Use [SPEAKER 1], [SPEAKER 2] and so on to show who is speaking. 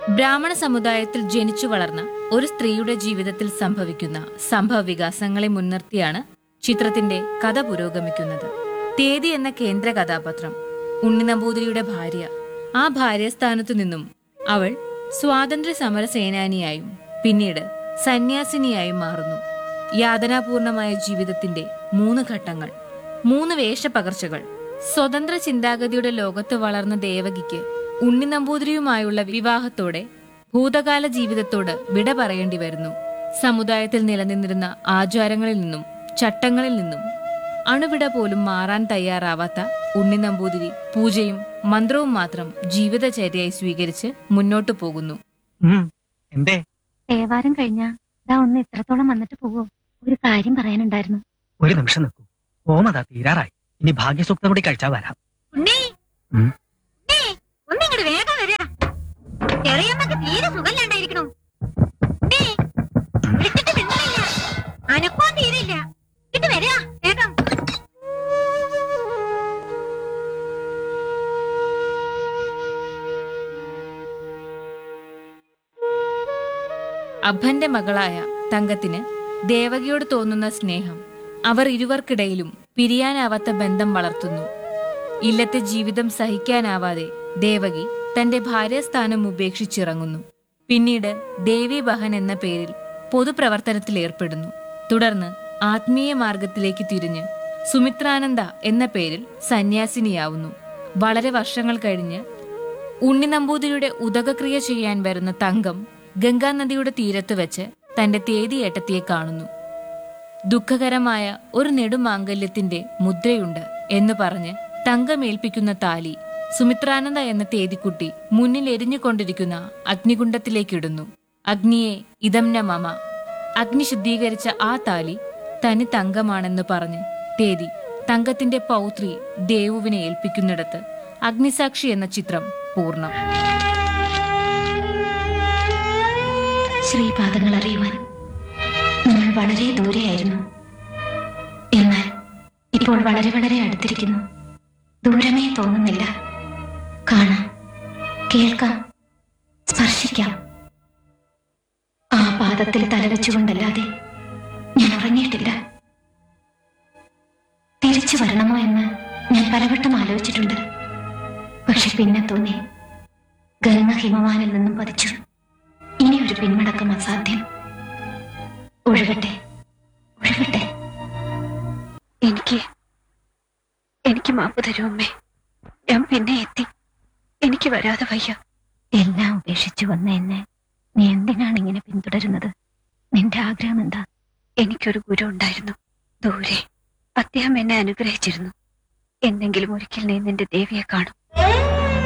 [SPEAKER 1] ബ്രാഹ്മണ സമുദായത്തിൽ ജനിച്ചു വളർന്ന ഒരു സ്ത്രീയുടെ ജീവിതത്തിൽ സംഭവിക്കുന്ന സംഭവ വികാസങ്ങളെ മുൻനിർത്തിയാണ് ചിത്രത്തിന്റെ കഥ പുരോഗമിക്കുന്നത് തേതി എന്ന കേന്ദ്ര കഥാപാത്രം ഉണ്ണി നമ്പൂതിരിയുടെ ഭാര്യ ആ ഭാര്യസ്ഥാനത്തു നിന്നും അവൾ സ്വാതന്ത്ര്യ സമര സേനാനിയായും പിന്നീട് സന്യാസിനിയായും മാറുന്നു യാതനാപൂർണമായ ജീവിതത്തിന്റെ മൂന്ന് ഘട്ടങ്ങൾ മൂന്ന് വേഷപകർച്ചകൾ സ്വതന്ത്ര ചിന്താഗതിയുടെ ലോകത്ത് വളർന്ന ദേവകിക്ക് ഉണ്ണി നമ്പൂതിരിയുമായുള്ള വിവാഹത്തോടെ ഭൂതകാല ജീവിതത്തോട് വിട പറയേണ്ടി വരുന്നു സമുദായത്തിൽ നിലനിന്നിരുന്ന ആചാരങ്ങളിൽ നിന്നും ചട്ടങ്ങളിൽ നിന്നും അണുവിട പോലും മാറാൻ തയ്യാറാവാത്ത ഉണ്ണി നമ്പൂതിരി പൂജയും മന്ത്രവും മാത്രം ജീവിതചര്യയായി സ്വീകരിച്ച് മുന്നോട്ടു പോകുന്നു
[SPEAKER 2] ഉം, എന്തേ
[SPEAKER 3] തേവാരം കഴിഞ്ഞാ ഇതാ ഒന്ന് ഇത്രത്തോളം വന്നിട്ട് പോവോ ഒരു കാര്യം പറയാനുണ്ടായിരുന്നു
[SPEAKER 2] ഒരു നിമിഷം നിൽക്കൂ ഓമതാ തീരാറായി ഇനി ഭാഗ്യസൂക്തം കൂടി കഴിച്ചാ വരാം
[SPEAKER 3] ഉണ്ണി
[SPEAKER 2] ഉം.
[SPEAKER 3] ഉണ്ണി, ഒന്നിങ്ങട് വേഗം വരാ ചെറിയമ്മക്ക് തീരെ സുഖമില്ലാണ്ടായിരിക്കണു ഉണ്ണി, വിളിച്ചിട്ട് മിണ്ടുന്നില്ല. അനക്കവും തീരില്ല ഇട്ട് വരാ വേഗം
[SPEAKER 1] അഭന്റെ മകളായ തങ്കത്തിന് ദേവകിയോട് തോന്നുന്ന സ്നേഹം അവർ ഇരുവർക്കിടയിലും പിരിയാനാവാത്ത ബന്ധം വളർത്തുന്നു ഇല്ലത്തെ ജീവിതം സഹിക്കാനാവാതെ ദേവകി തന്റെ ഭാര്യാസ്ഥാനം ഉപേക്ഷിച്ചിറങ്ങുന്നു പിന്നീട് ദേവി ബഹൻ എന്ന പേരിൽ പൊതുപ്രവർത്തനത്തിൽ ഏർപ്പെടുന്നു തുടർന്ന് ആത്മീയ മാർഗത്തിലേക്ക് തിരിഞ്ഞ് സുമിത്രാനന്ദ എന്ന പേരിൽ സന്യാസിനിയാവുന്നു വളരെ വർഷങ്ങൾ കഴിഞ്ഞ് ഉണ്ണി നമ്പൂതിരിയുടെ ഉദകക്രിയ ചെയ്യാൻ വരുന്ന തങ്കം ഗംഗാനദിയുടെ തീരത്ത് വെച്ച് തന്റെ തേതിയേട്ടത്തിയെ കാണുന്നു ദുഃഖകരമായ ഒരു നെടുമാംഗല്യത്തിന്റെ മുദ്രയുണ്ട് എന്ന് പറഞ്ഞ് തങ്കമേൽപ്പിക്കുന്ന താലി സുമിത്രാനന്ദ എന്ന തേതിക്കുട്ടി മുന്നിൽ എരിഞ്ഞുകൊണ്ടിരിക്കുന്ന അഗ്നികുണ്ഡത്തിലേക്കിടുന്നു അഗ്നിയെ ഇതംന മമ അഗ്നി ശുദ്ധീകരിച്ച ആ താലി തനി തങ്കമാണെന്ന് പറഞ്ഞ് തേതി തങ്കത്തിന്റെ പൗത്രി ദേവുവിനെ ഏൽപ്പിക്കുന്നിടത്ത് അഗ്നിസാക്ഷി എന്ന ചിത്രം പൂർണ്ണം
[SPEAKER 3] ശ്രീപാദങ്ങൾ അറിയുവാൻ നിങ്ങൾ വളരെ ദൂരെയായിരുന്നു എന്നാൽ ഇപ്പോൾ വളരെ വളരെ അടുത്തിരിക്കുന്നു ദൂരമേ തോന്നുന്നില്ല കാണാം കേൾക്കാം സ്പർശിക്കാം ആ പാദത്തിൽ തലവെച്ചുകൊണ്ടല്ലാതെ ഞാൻ ഉറങ്ങിയിട്ടില്ല തിരിച്ചു വരണമോ എന്ന് ഞാൻ പലവട്ടം ആലോചിച്ചിട്ടുണ്ട് പക്ഷെ പിന്നെ തോന്നി ഗംഗ ഹിമവാനിൽ നിന്നും പതിച്ചു ഇനി ഒരു പിന്മടക്കം അസാധ്യം ഒഴുകട്ടെ ഒഴുകട്ടെ എനിക്ക് എനിക്ക് മാപ്പ് തരൂ അമ്മേ ഞാൻ പിന്നെ എത്തി എനിക്ക് വരാതെ വയ്യ എല്ലാം ഉപേക്ഷിച്ചു വന്ന എന്നെ നീ എന്തിനാണ് ഇങ്ങനെ പിന്തുടരുന്നത് നിന്റെ ആഗ്രഹം എന്താ എനിക്കൊരു ഗുരു ഉണ്ടായിരുന്നു ദൂരെ അദ്ദേഹം എന്നെ അനുഗ്രഹിച്ചിരുന്നു എന്തെങ്കിലും ഒരിക്കൽ നീ നിന്റെ ദേവിയെ കാണും